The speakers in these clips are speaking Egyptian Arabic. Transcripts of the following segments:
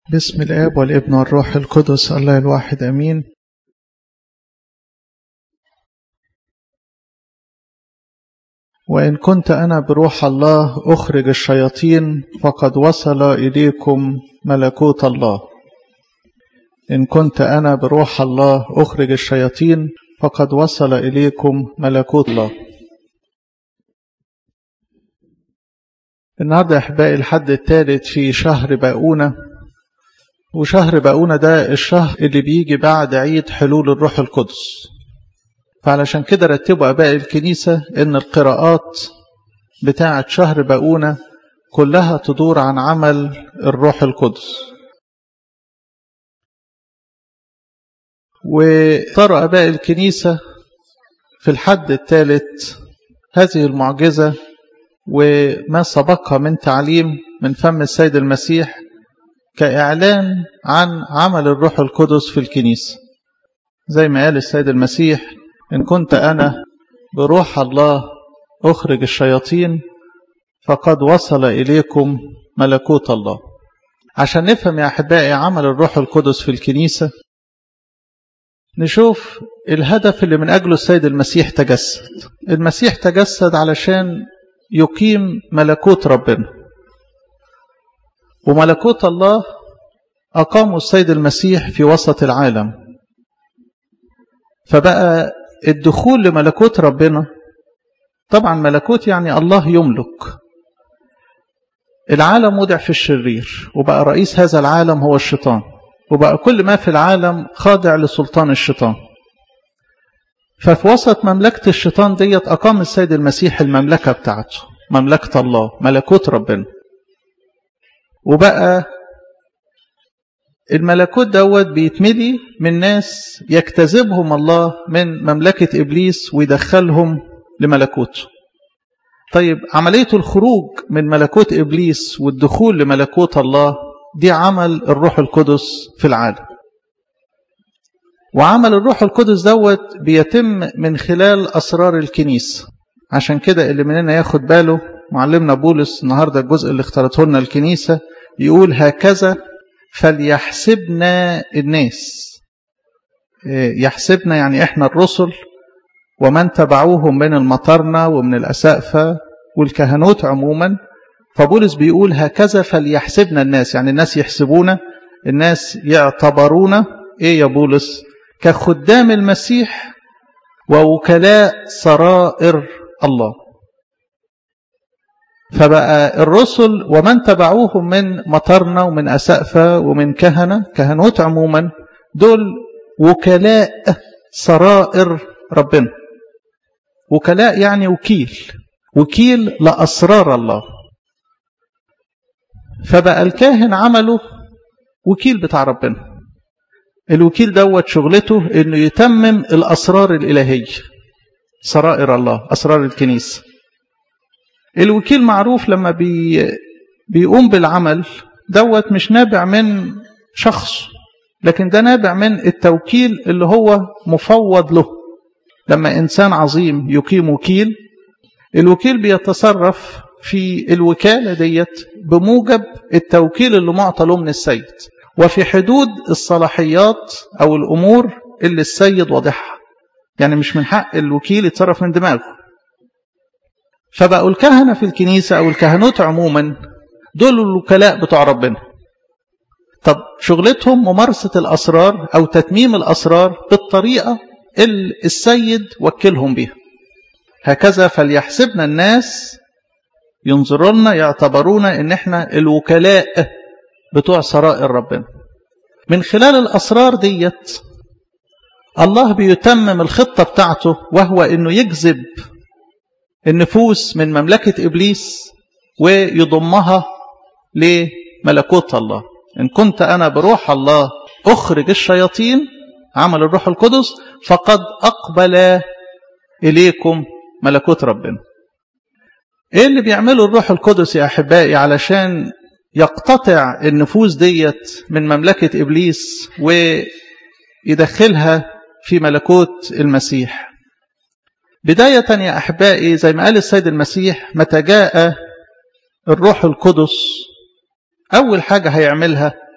بسم الآب والابن والروح القدس الله الواحد أمين وإن كنت أنا بروح الله أخرج الشياطين فقد وصل إليكم ملكوت الله إن كنت أنا بروح الله أخرج الشياطين فقد وصل إليكم ملكوت الله النهاردة أحبائي الحد الثالث في شهر باؤونة وشهر باؤونة ده الشهر اللي بيجي بعد عيد حلول الروح القدس فعلشان كده رتبوا أباء الكنيسة إن القراءات بتاعة شهر باؤونة كلها تدور عن عمل الروح القدس وطروا أباء الكنيسة في الحد الثالث هذه المعجزة وما سبقها من تعليم من فم السيد المسيح كإعلان عن عمل الروح القدس في الكنيسة زي ما قال السيد المسيح إن كنت أنا بروح الله أخرج الشياطين فقد وصل إليكم ملكوت الله عشان نفهم يا أحبائي عمل الروح القدس في الكنيسة نشوف الهدف اللي من أجله السيد المسيح تجسد المسيح تجسد علشان يقيم ملكوت ربنا وملكوت الله أقاموا السيد المسيح في وسط العالم فبقى الدخول لملكوت ربنا طبعا ملكوت يعني الله يملك العالم وضع في الشرير وبقى رئيس هذا العالم هو الشيطان وبقى كل ما في العالم خاضع لسلطان الشيطان ففي وسط مملكة الشيطان ديت أقام السيد المسيح المملكة بتاعته مملكة الله ملكوت ربنا وبقى الملكوت دوت بيتملي من ناس يجتذبهم الله من مملكة إبليس ويدخلهم لملكوته طيب عملية الخروج من ملكوت إبليس والدخول لملكوت الله دي عمل الروح القدس في العالم وعمل الروح القدس دوت بيتم من خلال أسرار الكنيسة عشان كده اللي مننا ياخد باله معلمنا بولس النهاردة الجزء اللي اختارته لنا الكنيسة يقول هكذا فليحسبنا الناس يحسبنا يعني احنا الرسل ومن تبعوهم من المطرنة ومن الأسقفة والكهنوت عموما فبولس بيقول هكذا فليحسبنا الناس يعني الناس يحسبونا الناس يعتبرونا ايه يا بولس كخدام المسيح ووكلاء سرائر الله فبقى الرسل ومن تبعوهم من مطرنا ومن أسقفة ومن كهنة كهنوت عموما دول وكلاء سرائر ربنا وكلاء يعني وكيل وكيل لأسرار الله فبقى الكاهن عمله وكيل بتاع ربنا الوكيل دوت شغلته انه يتمم الاسرار الالهيه سرائر الله اسرار الكنيسه الوكيل معروف لما بي بيقوم بالعمل دوت مش نابع من شخص لكن ده نابع من التوكيل اللي هو مفوض له لما انسان عظيم يقيم وكيل الوكيل بيتصرف في الوكاله ديت بموجب التوكيل اللي معطى له من السيد وفي حدود الصلاحيات أو الأمور اللي السيد واضحها يعني مش من حق الوكيل يتصرف من دماغه فبقوا الكهنة في الكنيسة أو الكهنوت عموما دول الوكلاء بتوع ربنا طب شغلتهم ممارسة الأسرار أو تتميم الأسرار بالطريقة اللي السيد وكلهم بها هكذا فليحسبنا الناس ينظرونا يعتبرونا ان احنا الوكلاء بتوع سرائر ربنا من خلال الأسرار ديت الله بيتمم الخطة بتاعته وهو أنه يجذب النفوس من مملكة إبليس ويضمها لملكوت الله إن كنت أنا بروح الله أخرج الشياطين عمل الروح القدس فقد أقبل إليكم ملكوت ربنا إيه اللي بيعمله الروح القدس يا أحبائي علشان يقتطع النفوس ديت من مملكة إبليس ويدخلها في ملكوت المسيح بداية يا أحبائي زي ما قال السيد المسيح متى جاء الروح القدس أول حاجة هيعملها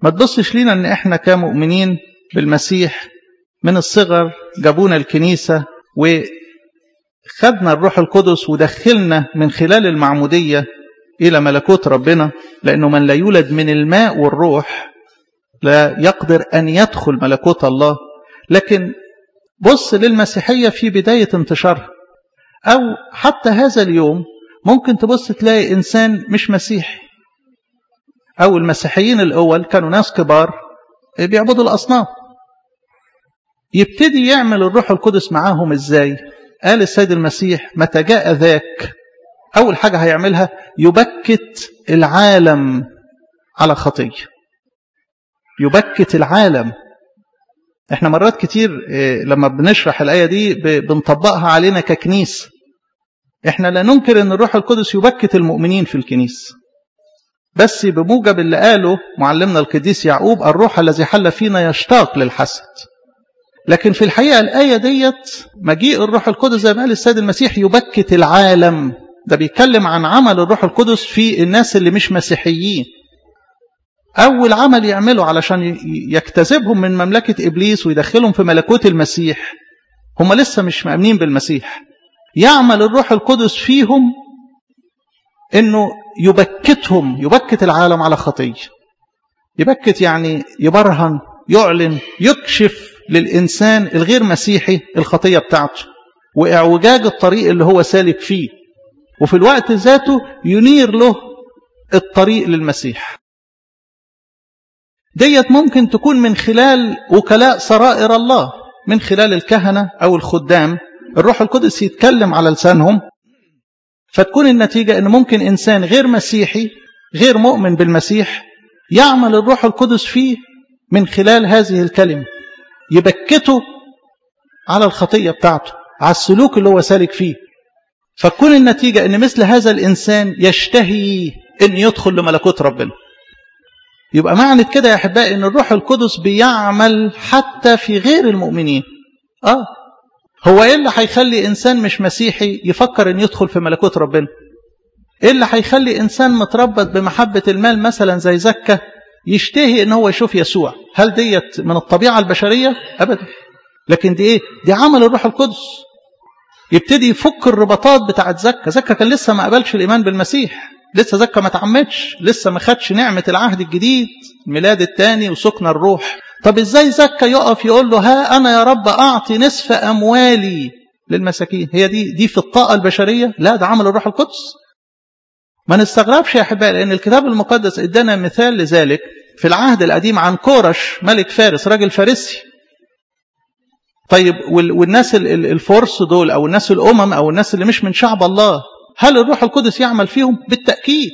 ما تبصش لينا ان احنا كمؤمنين بالمسيح من الصغر جابونا الكنيسة وخدنا الروح القدس ودخلنا من خلال المعمودية إلى ملكوت ربنا لأنه من لا يولد من الماء والروح لا يقدر أن يدخل ملكوت الله لكن بص للمسيحية في بداية انتشارها أو حتى هذا اليوم ممكن تبص تلاقي إنسان مش مسيحي أو المسيحيين الأول كانوا ناس كبار بيعبدوا الأصنام يبتدي يعمل الروح القدس معاهم إزاي قال السيد المسيح متى جاء ذاك أول حاجة هيعملها يبكت العالم على خطية يبكت العالم احنا مرات كتير لما بنشرح الآية دي بنطبقها علينا ككنيسة احنا لا ننكر ان الروح القدس يبكت المؤمنين في الكنيسة بس بموجب اللي قاله معلمنا القديس يعقوب الروح الذي حل فينا يشتاق للحسد لكن في الحقيقة الآية ديت مجيء الروح القدس زي ما قال السيد المسيح يبكت العالم ده بيتكلم عن عمل الروح القدس في الناس اللي مش مسيحيين أول عمل يعمله علشان يجتذبهم من مملكة إبليس ويدخلهم في ملكوت المسيح هم لسه مش مأمنين بالمسيح يعمل الروح القدس فيهم انه يبكتهم يبكت العالم على خطيه يبكت يعني يبرهن يعلن يكشف للانسان الغير مسيحي الخطيه بتاعته واعوجاج الطريق اللي هو سالك فيه وفي الوقت ذاته ينير له الطريق للمسيح ديت ممكن تكون من خلال وكلاء سرائر الله من خلال الكهنه او الخدام الروح القدس يتكلم على لسانهم فتكون النتيجة أن ممكن إنسان غير مسيحي غير مؤمن بالمسيح يعمل الروح القدس فيه من خلال هذه الكلمة يبكته على الخطية بتاعته على السلوك اللي هو سالك فيه فتكون النتيجة أن مثل هذا الإنسان يشتهي أن يدخل لملكوت ربنا يبقى معنى كده يا أحبائي أن الروح القدس بيعمل حتى في غير المؤمنين آه هو ايه اللي هيخلي انسان مش مسيحي يفكر ان يدخل في ملكوت ربنا ايه اللي هيخلي انسان متربط بمحبه المال مثلا زي زكا يشتهي ان هو يشوف يسوع هل ديت من الطبيعه البشريه ابدا لكن دي ايه دي عمل الروح القدس يبتدي يفك الرباطات بتاعت زكا زكا كان لسه ما قبلش الايمان بالمسيح لسه زكا ما تعمدش لسه ما خدش نعمه العهد الجديد الميلاد الثاني وسكن الروح طب ازاي زكا يقف يقول له ها انا يا رب اعطي نصف اموالي للمساكين هي دي دي في الطاقه البشريه لا ده عمل الروح القدس ما نستغربش يا احبائي لان الكتاب المقدس ادانا مثال لذلك في العهد القديم عن كورش ملك فارس راجل فارسي طيب والناس الفرس دول او الناس الامم او الناس اللي مش من شعب الله هل الروح القدس يعمل فيهم بالتاكيد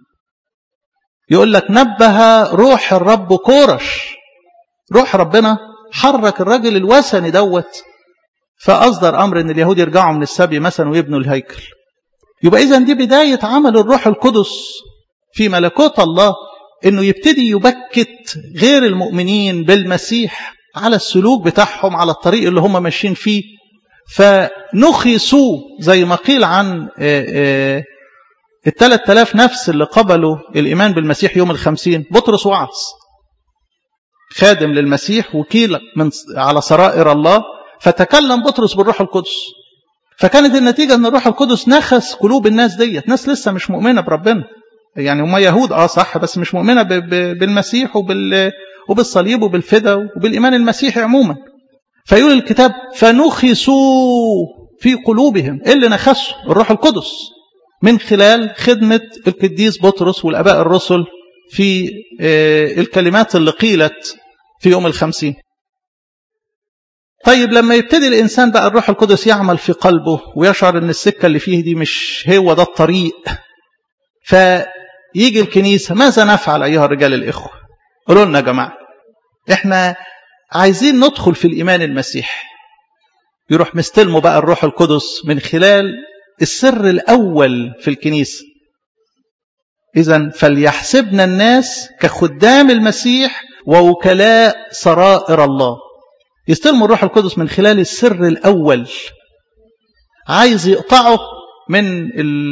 يقول لك نبه روح الرب كورش روح ربنا حرك الراجل الوثني دوت فأصدر أمر أن اليهود يرجعوا من السبي مثلا ويبنوا الهيكل يبقى إذا دي بداية عمل الروح القدس في ملكوت الله أنه يبتدي يبكت غير المؤمنين بالمسيح على السلوك بتاعهم على الطريق اللي هم ماشيين فيه فنخسوا زي ما قيل عن الثلاث آلاف نفس اللي قبلوا الإيمان بالمسيح يوم الخمسين بطرس وعظ خادم للمسيح وكيل من على سرائر الله فتكلم بطرس بالروح القدس فكانت النتيجة أن الروح القدس نخس قلوب الناس ديت ناس لسه مش مؤمنة بربنا يعني هم يهود اه صح بس مش مؤمنة بالمسيح وبال وبالصليب وبالفدا وبالإيمان المسيحي عموما فيقول الكتاب فنخسوا في قلوبهم إيه اللي نخسوا الروح القدس من خلال خدمة القديس بطرس والأباء الرسل في الكلمات اللي قيلت في يوم الخمسين طيب لما يبتدي الإنسان بقى الروح القدس يعمل في قلبه ويشعر أن السكة اللي فيه دي مش هو ده الطريق فيجي الكنيسة ماذا نفعل أيها الرجال الإخوة قولوا لنا يا جماعة إحنا عايزين ندخل في الإيمان المسيحي يروح مستلمه بقى الروح القدس من خلال السر الأول في الكنيسة إذا فليحسبنا الناس كخدام المسيح ووكلاء سرائر الله يستلموا الروح القدس من خلال السر الأول عايز يقطعه من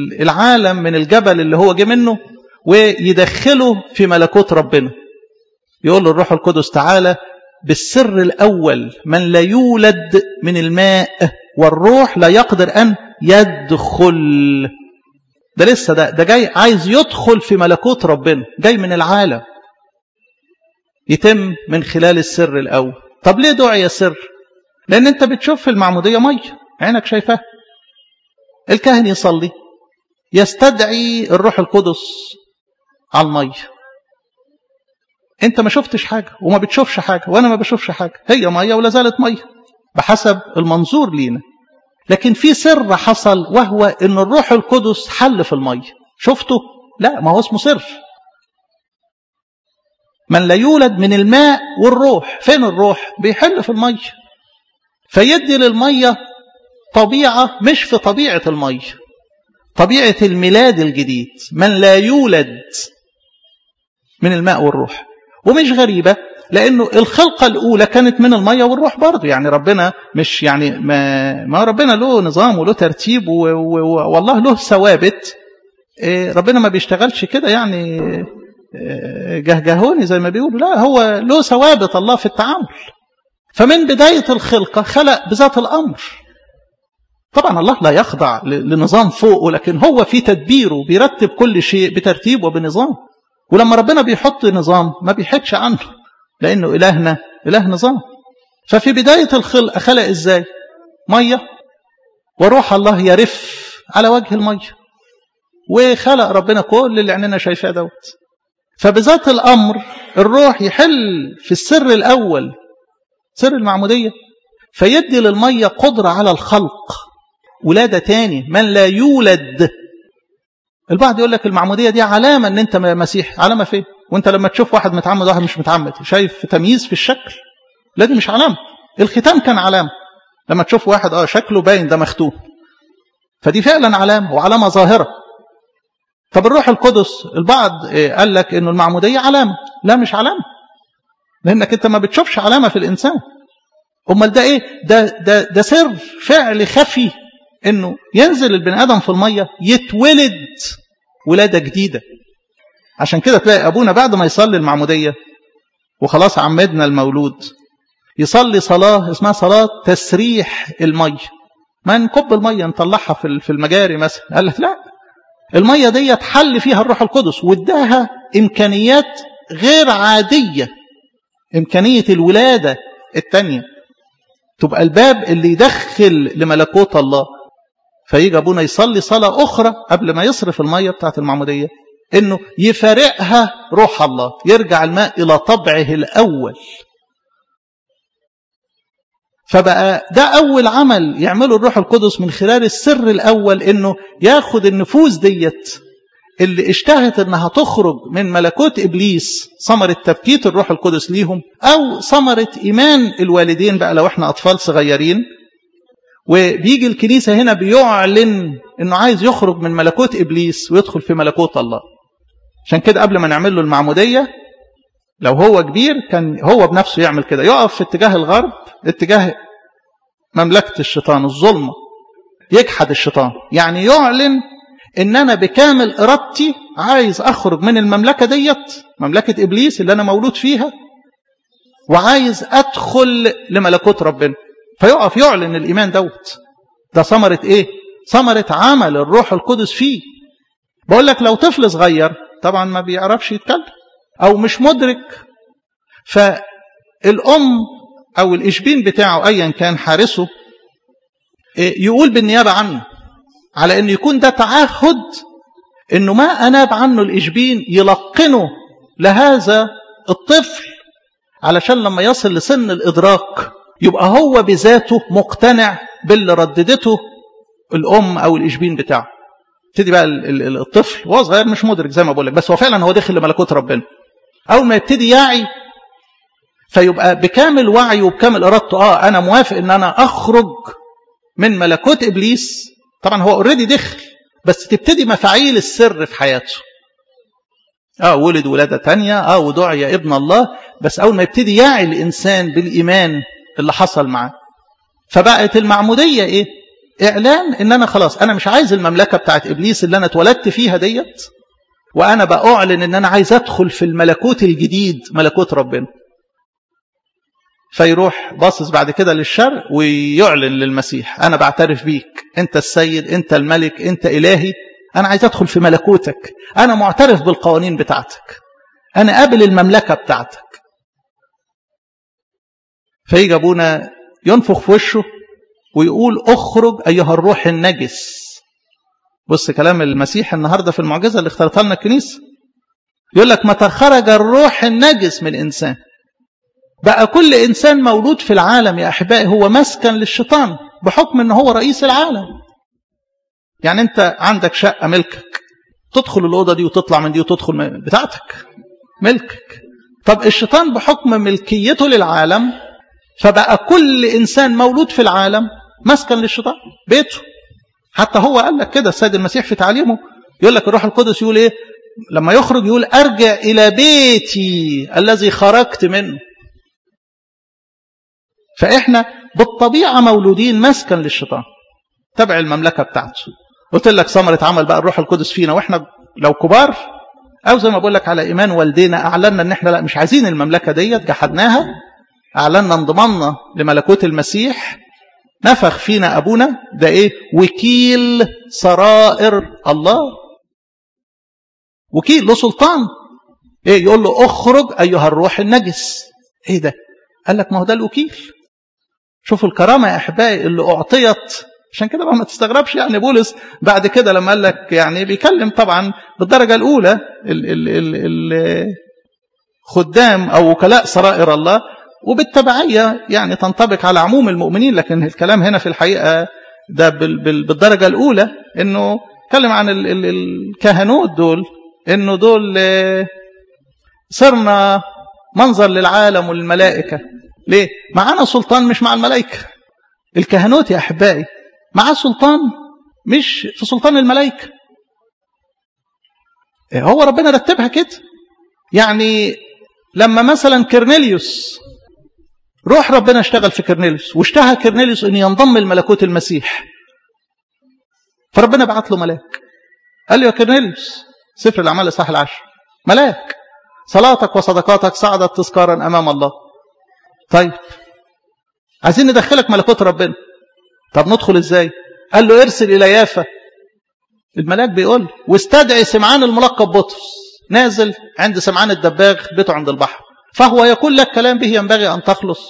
العالم من الجبل اللي هو جه منه ويدخله في ملكوت ربنا يقول له الروح القدس تعالى بالسر الأول من لا يولد من الماء والروح لا يقدر أن يدخل ده لسه ده, ده جاي عايز يدخل في ملكوت ربنا جاي من العالم يتم من خلال السر الأول طب ليه دعي سر لأن أنت بتشوف في المعمودية مية عينك شايفاه الكاهن يصلي يستدعي الروح القدس على المية انت ما شفتش حاجة وما بتشوفش حاجة وانا ما بشوفش حاجة هي مية ولا زالت مية بحسب المنظور لينا لكن في سر حصل وهو ان الروح القدس حل في المية شفته لا ما هو اسمه سر من لا يولد من الماء والروح فين الروح بيحل في المية فيدي للمية طبيعة مش في طبيعة المية طبيعة الميلاد الجديد من لا يولد من الماء والروح ومش غريبة لأنه الخلقة الأولى كانت من المية والروح برضه يعني ربنا مش يعني ما, ما ربنا له نظام وله ترتيب والله له ثوابت ربنا ما بيشتغلش كده يعني جهجهوني زي ما بيقولوا لا هو له ثوابت الله في التعامل فمن بداية الخلقة خلق بذات الأمر طبعا الله لا يخضع لنظام فوقه لكن هو في تدبيره بيرتب كل شيء بترتيب وبنظام ولما ربنا بيحط نظام ما بيحدش عنه لأنه إلهنا إله نظام ففي بداية الخلق خلق إزاي مية وروح الله يرف على وجه المية وخلق ربنا كل اللي عيننا شايفاه دوت فبذات الأمر الروح يحل في السر الأول سر المعمودية فيدي للمية قدرة على الخلق ولادة تاني من لا يولد البعض يقول لك المعمودية دي علامة ان انت مسيح علامة فين وانت لما تشوف واحد متعمد واحد مش متعمد شايف تمييز في الشكل لا دي مش علامة الختام كان علامة لما تشوف واحد اه شكله باين ده مختوم فدي فعلا علامة وعلامة ظاهرة طب الروح القدس البعض قال لك انه المعمودية علامة لا مش علامة لانك انت ما بتشوفش علامة في الانسان امال ده ايه ده ده ده سر فعل خفي انه ينزل البني ادم في الميه يتولد ولاده جديده عشان كده تلاقي ابونا بعد ما يصلي المعموديه وخلاص عمدنا المولود يصلي صلاه اسمها صلاه تسريح الميه ما نكب الميه نطلعها في في المجاري مثلا قال لك لا الميه دي حل فيها الروح القدس واداها امكانيات غير عاديه امكانيه الولاده الثانيه تبقى الباب اللي يدخل لملكوت الله فيجي ابونا يصلي صلاه اخرى قبل ما يصرف الميه بتاعت المعموديه انه يفارقها روح الله يرجع الماء الى طبعه الاول فبقى ده اول عمل يعمله الروح القدس من خلال السر الاول انه ياخد النفوس ديت اللي اشتهت انها تخرج من ملكوت ابليس ثمره تبكيت الروح القدس ليهم او ثمره ايمان الوالدين بقى لو احنا اطفال صغيرين وبيجي الكنيسه هنا بيعلن انه عايز يخرج من ملكوت ابليس ويدخل في ملكوت الله عشان كده قبل ما نعمل له المعموديه لو هو كبير كان هو بنفسه يعمل كده يقف في اتجاه الغرب اتجاه مملكه الشيطان الظلمه يجحد الشيطان يعني يعلن ان انا بكامل ارادتي عايز اخرج من المملكه ديت مملكه ابليس اللي انا مولود فيها وعايز ادخل لملكوت ربنا فيقف يعلن الايمان دوت ده ثمره ايه ثمره عمل الروح القدس فيه بقول لك لو طفل صغير طبعا ما بيعرفش يتكلم او مش مدرك فالام او الاشبين بتاعه ايا كان حارسه يقول بالنيابه عنه على أن يكون ده تعهد أنه ما أناب عنه الإشبين يلقنه لهذا الطفل علشان لما يصل لسن الإدراك يبقى هو بذاته مقتنع باللي رددته الأم أو الإشبين بتاعه يبتدي بقى الطفل وهو صغير مش مدرك زي ما بقول لك بس هو فعلا هو داخل لملكوت ربنا أول ما يبتدي يعي فيبقى بكامل وعيه وبكامل إرادته آه أنا موافق إن أنا أخرج من ملكوت إبليس طبعا هو اوريدي دخل بس تبتدي مفاعيل السر في حياته اه ولد ولادة تانية اه ودعي ابن الله بس اول ما يبتدي يعي الانسان بالايمان اللي حصل معاه فبقت المعمودية ايه اعلان ان انا خلاص انا مش عايز المملكة بتاعت ابليس اللي انا اتولدت فيها ديت وأنا بأعلن أن أنا عايز أدخل في الملكوت الجديد ملكوت ربنا فيروح باصص بعد كده للشرق ويعلن للمسيح أنا بعترف بيك أنت السيد أنت الملك أنت إلهي أنا عايز أدخل في ملكوتك أنا معترف بالقوانين بتاعتك أنا قابل المملكة بتاعتك فيجي أبونا ينفخ في وشه ويقول اخرج أيها الروح النجس بص كلام المسيح النهاردة في المعجزة اللي اختارتها لنا الكنيسة يقول لك متى خرج الروح النجس من إنسان بقى كل إنسان مولود في العالم يا أحبائي هو مسكن للشيطان بحكم أنه هو رئيس العالم يعني أنت عندك شقة ملكك تدخل الأوضة دي وتطلع من دي وتدخل من بتاعتك ملكك طب الشيطان بحكم ملكيته للعالم فبقى كل إنسان مولود في العالم مسكن للشيطان بيته حتى هو قال لك كده السيد المسيح في تعليمه يقول لك الروح القدس يقول ايه لما يخرج يقول ارجع الى بيتي الذي خرجت منه فاحنا بالطبيعه مولودين مسكن للشيطان تبع المملكه بتاعته قلت لك ثمره عمل بقى الروح القدس فينا واحنا لو كبار او زي ما بقول لك على ايمان والدينا اعلنا ان احنا لا مش عايزين المملكه ديت جحدناها اعلنا انضمامنا لملكوت المسيح نفخ فينا أبونا ده إيه وكيل سرائر الله وكيل له سلطان إيه يقول له اخرج أيها الروح النجس إيه ده قال لك ما هو ده الوكيل شوفوا الكرامة يا أحبائي اللي أعطيت عشان كده بقى ما تستغربش يعني بولس بعد كده لما قال لك يعني بيكلم طبعا بالدرجة الأولى ال ال ال ال خدام أو وكلاء سرائر الله وبالتبعية يعني تنطبق على عموم المؤمنين لكن الكلام هنا في الحقيقة ده بالدرجة الأولى أنه اتكلم عن ال ال الكهنوت دول أنه دول صرنا منظر للعالم والملائكة ليه؟ معانا سلطان مش مع الملائكة الكهنوت يا أحبائي معاه سلطان مش في سلطان الملائكة هو ربنا رتبها كده يعني لما مثلا كرنيليوس روح ربنا اشتغل في كرنيليوس واشتهى كرنيليوس ان ينضم لملكوت المسيح فربنا بعت له ملاك قال له يا كرنيليوس سفر الاعمال الاصحاح العشر ملاك صلاتك وصدقاتك صعدت تذكارا امام الله طيب عايزين ندخلك ملكوت ربنا طب ندخل ازاي قال له ارسل الى يافا الملاك بيقول واستدعي سمعان الملقب بطرس نازل عند سمعان الدباغ بيته عند البحر فهو يقول لك كلام به ينبغي أن تخلص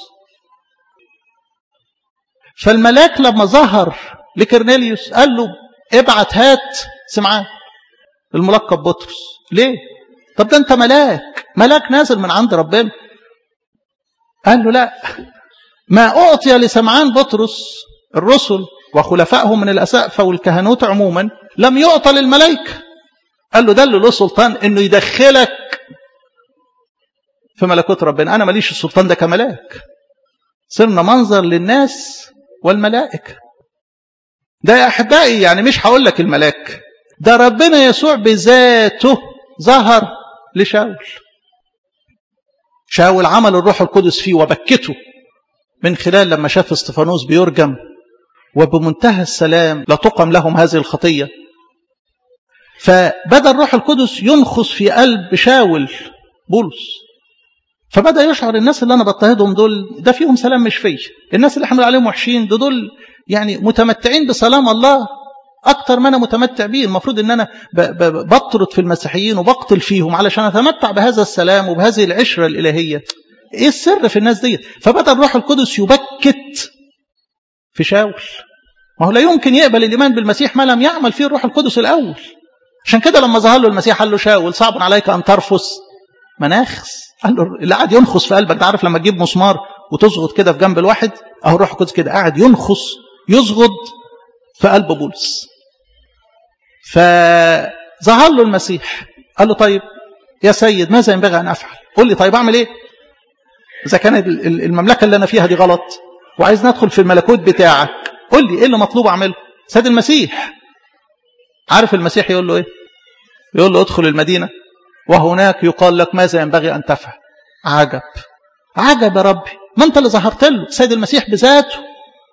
فالملاك لما ظهر لكرنيليوس قال له ابعت هات سمعان الملقب بطرس ليه طب ده انت ملاك ملاك نازل من عند ربنا قال له لا ما أعطي لسمعان بطرس الرسل وخلفائهم من الأسقفة والكهنوت عموما لم يعطى للملائكة قال له ده اللي له سلطان انه يدخلك في ملكوت ربنا أنا ماليش السلطان ده كملاك صرنا منظر للناس والملائكة ده يا أحبائي يعني مش هقول لك الملاك ده ربنا يسوع بذاته ظهر لشاول شاول عمل الروح القدس فيه وبكته من خلال لما شاف استفانوس بيرجم وبمنتهى السلام لا تقم لهم هذه الخطية فبدأ الروح القدس ينخص في قلب شاول بولس فبدا يشعر الناس اللي انا بضطهدهم دول ده فيهم سلام مش فيا الناس اللي احنا عليهم وحشين ده دول يعني متمتعين بسلام الله اكتر ما انا متمتع بيه المفروض ان انا بطرد في المسيحيين وبقتل فيهم علشان اتمتع بهذا السلام وبهذه العشره الالهيه ايه السر في الناس دي فبدا الروح القدس يبكت في شاول ما هو لا يمكن يقبل الايمان بالمسيح ما لم يعمل فيه الروح القدس الاول عشان كده لما ظهر له المسيح قال له شاول صعب عليك ان ترفس مناخس قال له اللي قاعد ينخص في قلبك ده عارف لما تجيب مسمار وتزغط كده في جنب الواحد اهو الروح القدس كده قاعد ينخص يزغط في قلب بولس فظهر له المسيح قال له طيب يا سيد ماذا ينبغي ان افعل قل لي طيب اعمل ايه اذا كانت المملكه اللي انا فيها دي غلط وعايز ندخل في الملكوت بتاعك قل لي ايه اللي مطلوب اعمله سيد المسيح عارف المسيح يقول له ايه يقول له ادخل المدينه وهناك يقال لك ماذا ينبغي أن تفعل عجب عجب يا ربي ما أنت اللي ظهرت له سيد المسيح بذاته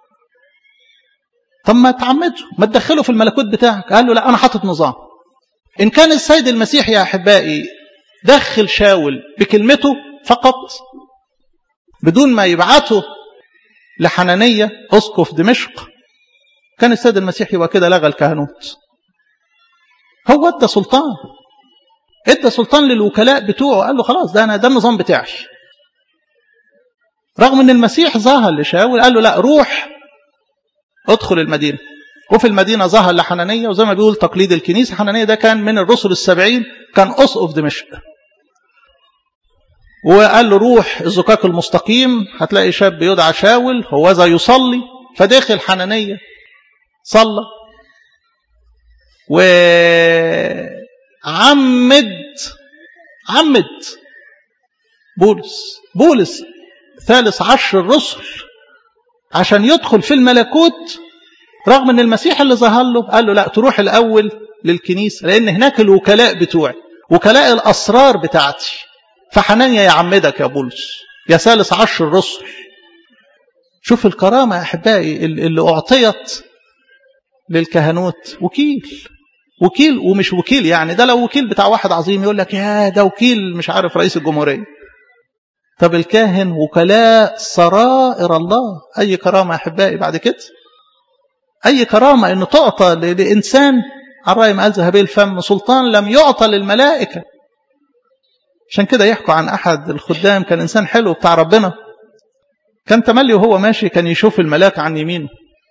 طب ما تعمده ما تدخله في الملكوت بتاعك قال له لا أنا حاطط نظام إن كان السيد المسيح يا أحبائي دخل شاول بكلمته فقط بدون ما يبعته لحنانية أسقف دمشق كان السيد المسيح يبقى كده لغى الكهنوت هو ادى سلطان ادى سلطان للوكلاء بتوعه قال له خلاص ده انا ده النظام بتاعي رغم ان المسيح ظهر لشاول قال له لا روح ادخل المدينه وفي المدينه ظهر لحنانيه وزي ما بيقول تقليد الكنيسه حنانيه ده كان من الرسل السبعين كان اسقف دمشق وقال له روح الزكاك المستقيم هتلاقي شاب يدعى شاول هو ذا يصلي فدخل حنانيه صلى وعمد عمد بولس بولس ثالث عشر الرسل عشان يدخل في الملكوت رغم ان المسيح اللي ظهر له قال له لا تروح الاول للكنيسه لان هناك الوكلاء بتوعي وكلاء الاسرار بتاعتي فحنانيا يعمدك يا بولس يا ثالث عشر الرسل شوف الكرامه يا احبائي اللي اعطيت للكهنوت وكيل وكيل ومش وكيل يعني ده لو وكيل بتاع واحد عظيم يقول لك يا ده وكيل مش عارف رئيس الجمهورية طب الكاهن وكلاء سرائر الله أي كرامة يا أحبائي بعد كده أي كرامة أنه تعطى لإنسان على رأي ما قال ذهبي الفم سلطان لم يعطى للملائكة عشان كده يحكوا عن أحد الخدام كان إنسان حلو بتاع ربنا كان تملي وهو ماشي كان يشوف الملاك عن يمينه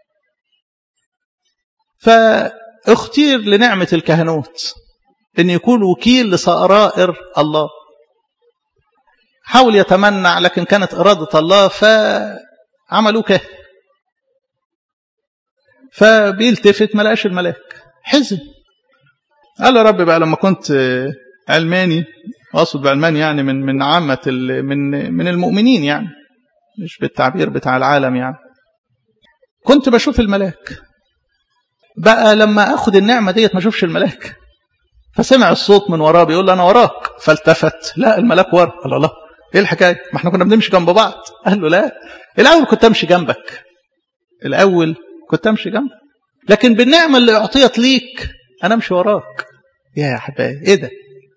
فاختير لنعمة الكهنوت أن يكون وكيل لسرائر الله حاول يتمنع لكن كانت إرادة الله فعملوا كهن فبيلتفت ما لقاش الملاك حزن قال يا رب بقى لما كنت علماني اقصد بعلماني يعني من من عامة من من المؤمنين يعني مش بالتعبير بتاع العالم يعني كنت بشوف الملاك بقى لما اخد النعمه ديت ما اشوفش الملاك فسمع الصوت من وراه بيقول له انا وراك فالتفت لا الملاك ورا قال الله ايه الحكايه ما احنا كنا بنمشي جنب بعض قال له لا الاول كنت امشي جنبك الاول كنت امشي جنبك لكن بالنعمه اللي اعطيت ليك انا امشي وراك يا حبايبي ايه ده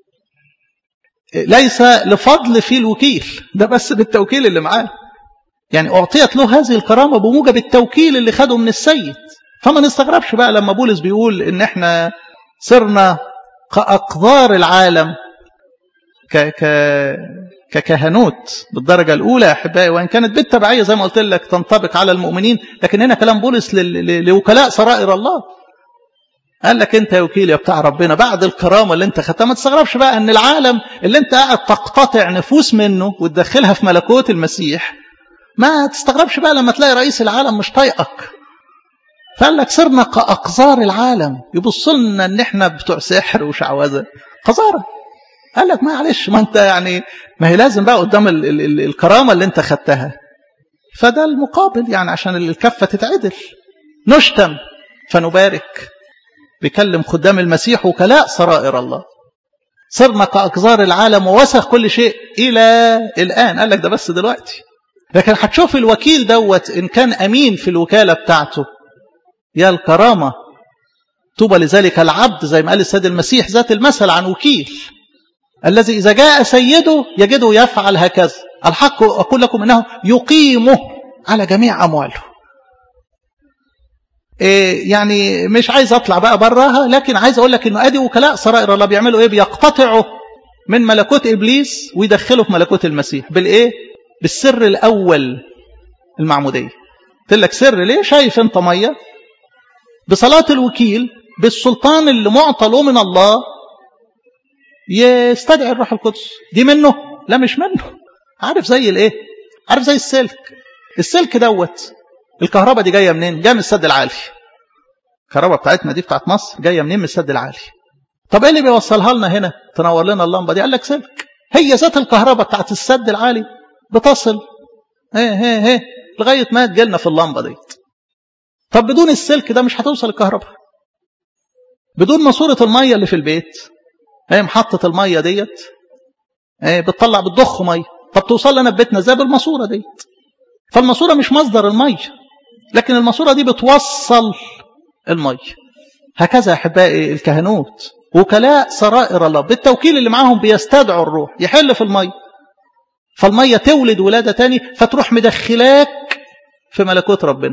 ليس لفضل في الوكيل ده بس بالتوكيل اللي معاه يعني اعطيت له هذه الكرامه بموجب التوكيل اللي خده من السيد فما نستغربش بقى لما بولس بيقول ان احنا صرنا كأقدار العالم ك ك ككهنوت بالدرجة الأولى يا أحبائي وإن كانت بالتبعية زي ما قلت لك تنطبق على المؤمنين لكن هنا كلام بولس لوكلاء سرائر الله قال لك أنت يا وكيل يا بتاع ربنا بعد الكرامة اللي أنت خدتها ما تستغربش بقى أن العالم اللي أنت قاعد تقتطع نفوس منه وتدخلها في ملكوت المسيح ما تستغربش بقى لما تلاقي رئيس العالم مش طايقك فقال لك صرنا كأقذار العالم يبص لنا ان احنا بتوع سحر وشعوذه قذاره قال لك معلش ما انت يعني ما هي لازم بقى قدام ال ال ال الكرامه اللي انت خدتها فده المقابل يعني عشان الكفه تتعدل نشتم فنبارك بيكلم خدام المسيح وكلاء سرائر الله صرنا كأقذار العالم ووسخ كل شيء إلى الآن قال لك ده بس دلوقتي لكن هتشوف الوكيل دوت إن كان أمين في الوكالة بتاعته يا الكرامة طوبى لذلك العبد زي ما قال السيد المسيح ذات المثل عن وكيل الذي إذا جاء سيده يجده يفعل هكذا الحق أقول لكم إنه يقيمه على جميع أمواله إيه يعني مش عايز أطلع بقى براها لكن عايز أقول لك إنه أدي وكلاء سرائر الله بيعملوا إيه بيقتطعوا من ملكوت إبليس ويدخلوا في ملكوت المسيح بالإيه بالسر الأول المعمودية قلت لك سر ليه شايف انت ميه بصلاة الوكيل بالسلطان اللي معطى له من الله يستدعي الروح القدس دي منه لا مش منه عارف زي الايه عارف زي السلك السلك دوت الكهرباء دي جايه منين جايه من السد العالي الكهرباء بتاعتنا دي بتاعت مصر جايه منين من السد العالي طب ايه اللي بيوصلها لنا هنا تنور لنا اللمبه دي قال لك سلك هي ذات الكهرباء بتاعت السد العالي بتصل ايه ايه ايه لغايه ما تجيلنا في اللمبه ديت طب بدون السلك ده مش هتوصل الكهرباء بدون ماسوره الميه اللي في البيت هي محطه الميه ديت ايه بتطلع بتضخ ميه طب توصل لنا ببيتنا ازاي بالماسوره ديت فالماسوره مش مصدر الميه لكن الماسوره دي بتوصل الميه هكذا يا احبائي الكهنوت وكلاء سرائر الله بالتوكيل اللي معاهم بيستدعوا الروح يحل في المية فالمية تولد ولادة تاني فتروح مدخلاك في ملكوت ربنا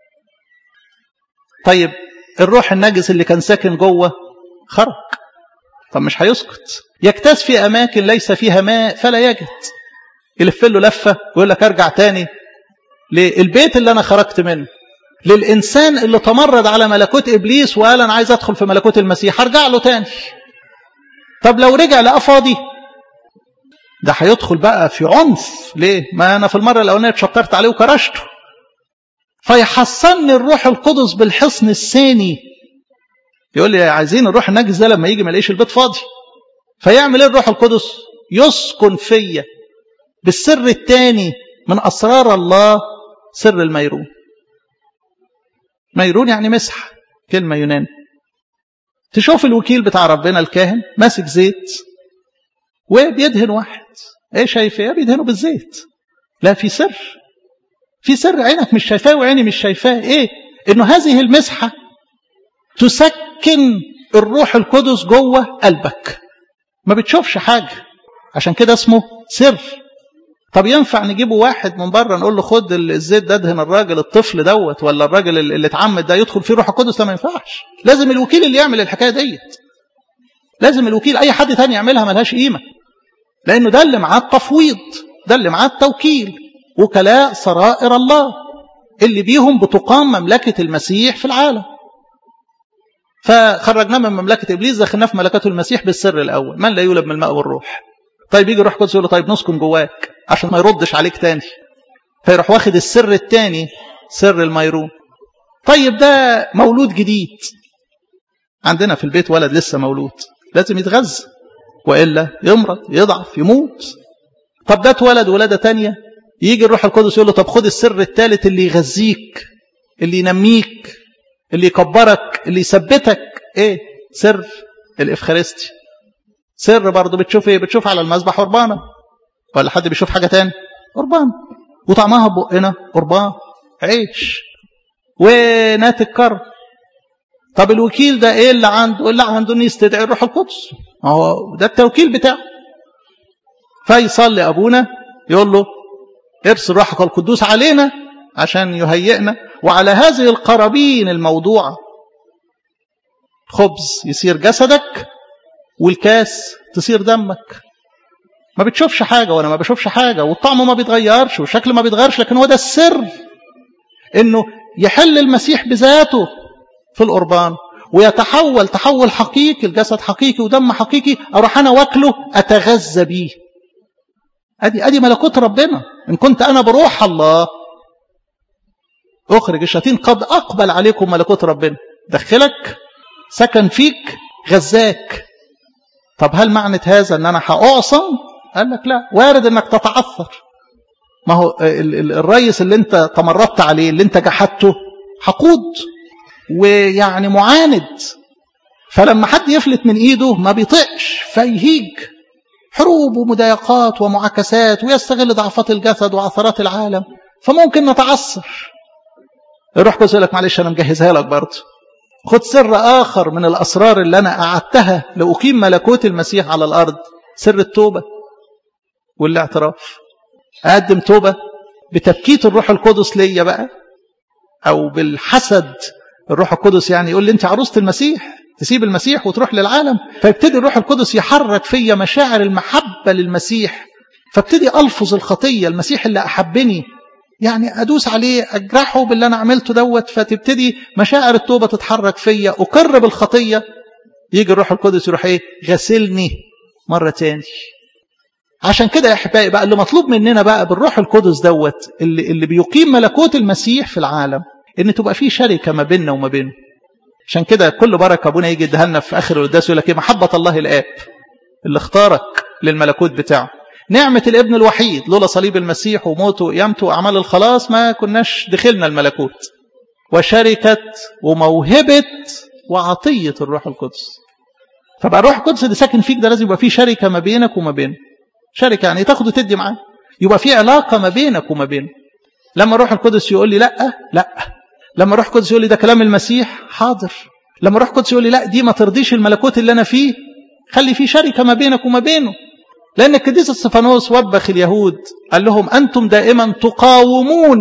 طيب الروح النجس اللي كان ساكن جوه خرج طب مش هيسكت يكتاز في أماكن ليس فيها ماء فلا يجد يلف له لفة ويقول لك ارجع تاني للبيت اللي أنا خرجت منه للإنسان اللي تمرد على ملكوت إبليس وقال أنا عايز أدخل في ملكوت المسيح هرجع له تاني طب لو رجع لقى فاضي ده هيدخل بقى في عنف ليه ما أنا في المرة الأولانية اتشطرت عليه وكرشته فيحصني الروح القدس بالحصن الثاني يقول لي عايزين الروح النجس ده لما يجي ما يلاقيش البيت فاضي فيعمل ايه الروح القدس يسكن فيا بالسر الثاني من اسرار الله سر الميرون ميرون يعني مسح كلمه يونان تشوف الوكيل بتاع ربنا الكاهن ماسك زيت وبيدهن واحد ايه شايف ايه بيدهنه بالزيت لا في سر في سر عينك مش شايفاه وعيني مش شايفاه ايه انه هذه المسحه تسكن الروح القدس جوه قلبك ما بتشوفش حاجه عشان كده اسمه سر طب ينفع نجيبه واحد من بره نقول له خد الزيت ده ادهن الراجل الطفل دوت ولا الراجل اللي اتعمد ده يدخل فيه روح القدس ده ما ينفعش لازم الوكيل اللي يعمل الحكايه ديت لازم الوكيل اي حد تاني يعملها ملهاش قيمه لانه ده اللي معاه التفويض ده اللي معاه التوكيل وكلاء سرائر الله اللي بيهم بتقام مملكة المسيح في العالم فخرجناه من مملكة إبليس دخلناه في ملكته المسيح بالسر الأول من لا يولد من الماء والروح طيب يجي الروح القدس يقول له طيب نسكن جواك عشان ما يردش عليك تاني فيروح واخد السر التاني سر الميرون طيب ده مولود جديد عندنا في البيت ولد لسه مولود لازم يتغذى وإلا يمرض يضعف يموت طب ده اتولد ولادة تانية يجي الروح القدس يقول له طب خد السر الثالث اللي يغذيك اللي ينميك اللي يكبرك اللي يثبتك ايه سر الافخارستي سر برضه بتشوف ايه بتشوف على المذبح قربانه ولا حد بيشوف حاجه تاني قربان وطعمها بقنا قربان عيش ونات الكرم طب الوكيل ده ايه اللي عنده اللي عنده انه يستدعي الروح القدس هو ده التوكيل بتاعه فيصلي ابونا يقول له ارسل روحك القدوس علينا عشان يهيئنا وعلى هذه القرابين الموضوعة خبز يصير جسدك والكاس تصير دمك ما بتشوفش حاجة وانا ما بشوفش حاجة والطعم ما بيتغيرش والشكل ما بيتغيرش لكن هو ده السر انه يحل المسيح بذاته في القربان ويتحول تحول حقيقي الجسد حقيقي ودم حقيقي اروح انا واكله اتغذى بيه ادي ادي ملكوت ربنا ان كنت انا بروح الله اخرج الشياطين قد اقبل عليكم ملكوت ربنا دخلك سكن فيك غزاك طب هل معنى هذا ان انا هاعصم قال لك لا وارد انك تتعثر ما هو الريس اللي انت تمردت عليه اللي انت جحدته حقود ويعني معاند فلما حد يفلت من ايده ما بيطقش فيهيج حروب ومضايقات ومعاكسات ويستغل ضعفات الجسد وعثرات العالم فممكن نتعثر الروح قدس يقول لك معلش انا مجهزها لك برضه خد سر اخر من الاسرار اللي انا قعدتها لاقيم ملكوت المسيح على الارض سر التوبه والاعتراف اقدم توبه بتبكيت الروح القدس ليا بقى او بالحسد الروح القدس يعني يقول لي انت عروسه المسيح تسيب المسيح وتروح للعالم فيبتدي الروح القدس يحرك فيا مشاعر المحبة للمسيح فابتدي ألفظ الخطية المسيح اللي أحبني يعني أدوس عليه أجرحه باللي أنا عملته دوت فتبتدي مشاعر التوبة تتحرك فيا أقر بالخطية يجي الروح القدس يروح إيه غسلني مرة تاني عشان كده يا أحبائي بقى اللي مطلوب مننا بقى بالروح القدس دوت اللي, اللي بيقيم ملكوت المسيح في العالم إن تبقى في شركة ما بيننا وما بينه عشان كده كل بركه ابونا يجي يديها لنا في اخر القداس يقول لك ايه محبه الله الاب اللي اختارك للملكوت بتاعه نعمة الابن الوحيد لولا صليب المسيح وموته وقيامته وأعمال الخلاص ما كناش دخلنا الملكوت وشركة وموهبة وعطية الروح القدس فبقى الروح القدس اللي ساكن فيك ده لازم يبقى فيه شركة ما بينك وما بينه شركة يعني تاخد وتدي معاه يبقى في علاقة ما بينك وما بينه لما الروح القدس يقول لي لا لا لما الروح القدس يقول لي ده كلام المسيح حاضر لما روح قدس يقول لي لا دي ما ترضيش الملكوت اللي انا فيه خلي في شركه ما بينك وما بينه لان القديس استفانوس وبخ اليهود قال لهم انتم دائما تقاومون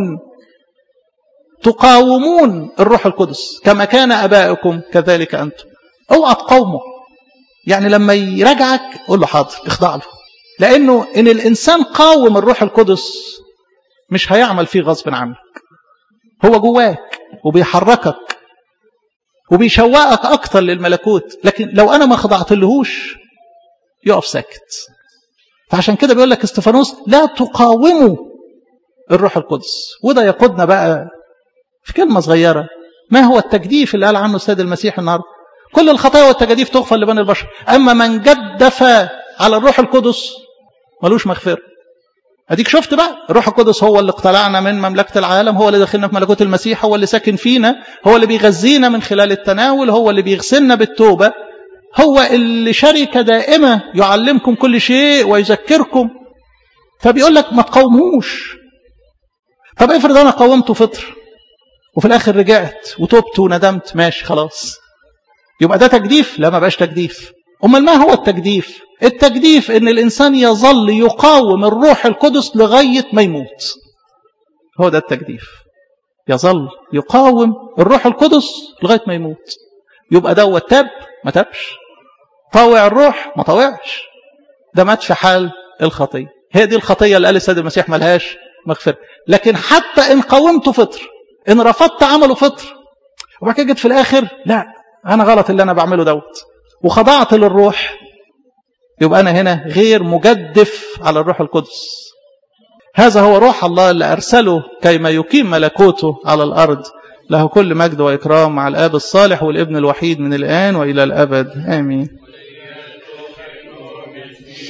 تقاومون الروح القدس كما كان ابائكم كذلك انتم اوعى تقاومه يعني لما يراجعك قول له حاضر اخضع له لانه ان الانسان قاوم الروح القدس مش هيعمل فيه غصب عنك هو جواك وبيحركك وبيشوقك اكتر للملكوت لكن لو انا ما خضعتلهوش يقف ساكت فعشان كده بيقول لك استفانوس لا تقاوموا الروح القدس وده يقودنا بقى في كلمة صغيرة ما هو التجديف اللي قال عنه السيد المسيح النهارده كل الخطايا والتجاديف تغفر لبني البشر أما من جدف على الروح القدس ملوش مغفرة أديك شفت بقى الروح القدس هو اللي اقتلعنا من مملكة العالم هو اللي دخلنا في ملكوت المسيح هو اللي ساكن فينا هو اللي بيغذينا من خلال التناول هو اللي بيغسلنا بالتوبة هو اللي شركة دائمة يعلمكم كل شيء ويذكركم فبيقول لك ما تقاوموش طب افرض انا قاومته فطر وفي الاخر رجعت وتوبت وندمت ماشي خلاص يبقى ده تجديف لا ما بقاش تجديف امال ما هو التجديف التجديف ان الانسان يظل يقاوم الروح القدس لغايه ما يموت هو ده التجديف يظل يقاوم الروح القدس لغايه ما يموت يبقى دوت تاب ما تابش طاوع الروح ما طاوعش ده مات في حال الخطيه هي دي الخطيه اللي قال السيد المسيح ملهاش مغفره لكن حتى ان قاومته فطر ان رفضت عمله فطر وبعد كده جيت في الاخر لا انا غلط اللي انا بعمله دوت وخضعت للروح يبقى انا هنا غير مجدف على الروح القدس هذا هو روح الله اللي ارسله كيما يقيم ملكوته على الارض له كل مجد واكرام مع الاب الصالح والابن الوحيد من الان والى الابد امين